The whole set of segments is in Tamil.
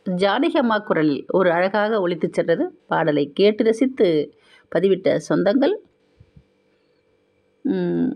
ஜானகி அம்மா குரலில் ஒரு அழகாக ஒலித்துச் சென்றது பாடலை கேட்டு ரசித்து பதிவிட்ட சொந்தங்கள் ம்,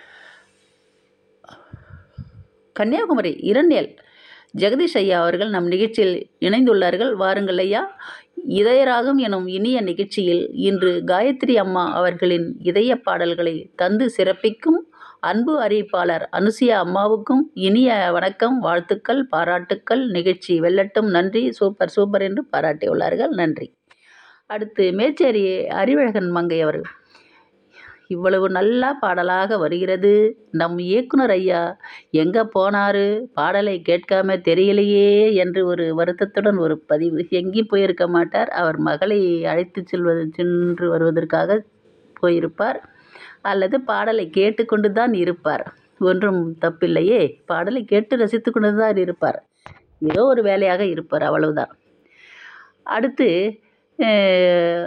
கன்னியாகுமரி இரண்டேல் ஜெகதீஷ் ஐயா அவர்கள் நம் நிகழ்ச்சியில் இணைந்துள்ளார்கள் வாருங்கள் ஐயா இதயராகம் எனும் இனிய நிகழ்ச்சியில் இன்று காயத்ரி அம்மா அவர்களின் இதய பாடல்களை தந்து சிறப்பிக்கும் அன்பு அறிவிப்பாளர் அனுசியா அம்மாவுக்கும் இனிய வணக்கம் வாழ்த்துக்கள் பாராட்டுக்கள் நிகழ்ச்சி வெல்லட்டும் நன்றி சூப்பர் சூப்பர் என்று பாராட்டியுள்ளார்கள் நன்றி அடுத்து மேச்சேரி அறிவழகன் மங்கை அவர்கள் இவ்வளவு நல்லா பாடலாக வருகிறது நம் இயக்குனர் ஐயா எங்கே போனாரு பாடலை கேட்காம தெரியலையே என்று ஒரு வருத்தத்துடன் ஒரு பதிவு எங்கேயும் போயிருக்க மாட்டார் அவர் மகளை அழைத்து செல்வது சென்று வருவதற்காக போயிருப்பார் அல்லது பாடலை கேட்டுக்கொண்டு தான் இருப்பார் ஒன்றும் தப்பில்லையே பாடலை கேட்டு ரசித்து கொண்டு தான் இருப்பார் ஏதோ ஒரு வேலையாக இருப்பார் அவ்வளவுதான் அடுத்து அஹ்,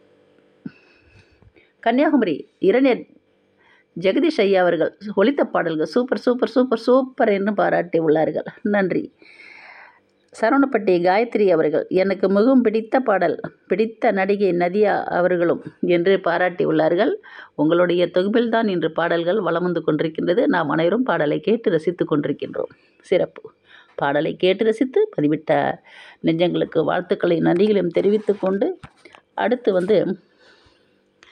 கன்னியாகுமரி இரணியர் ஜெகதீஷ் ஐயா அவர்கள் ஒலித்த பாடல்கள் சூப்பர் சூப்பர் சூப்பர் சூப்பர் என்று பாராட்டி உள்ளார்கள் நன்றி சரவணப்பட்டி காயத்ரி அவர்கள் எனக்கு மிகவும் பிடித்த பாடல் பிடித்த நடிகை நதியா அவர்களும் என்று பாராட்டி உள்ளார்கள் உங்களுடைய தொகுப்பில்தான் இன்று பாடல்கள் வலம் வந்து கொண்டிருக்கின்றது நாம் அனைவரும் பாடலை கேட்டு ரசித்து கொண்டிருக்கின்றோம் சிறப்பு பாடலை கேட்டு ரசித்து பதிவிட்ட நெஞ்சங்களுக்கு வாழ்த்துக்களை நன்றிகளையும் தெரிவித்துக் கொண்டு அடுத்து வந்து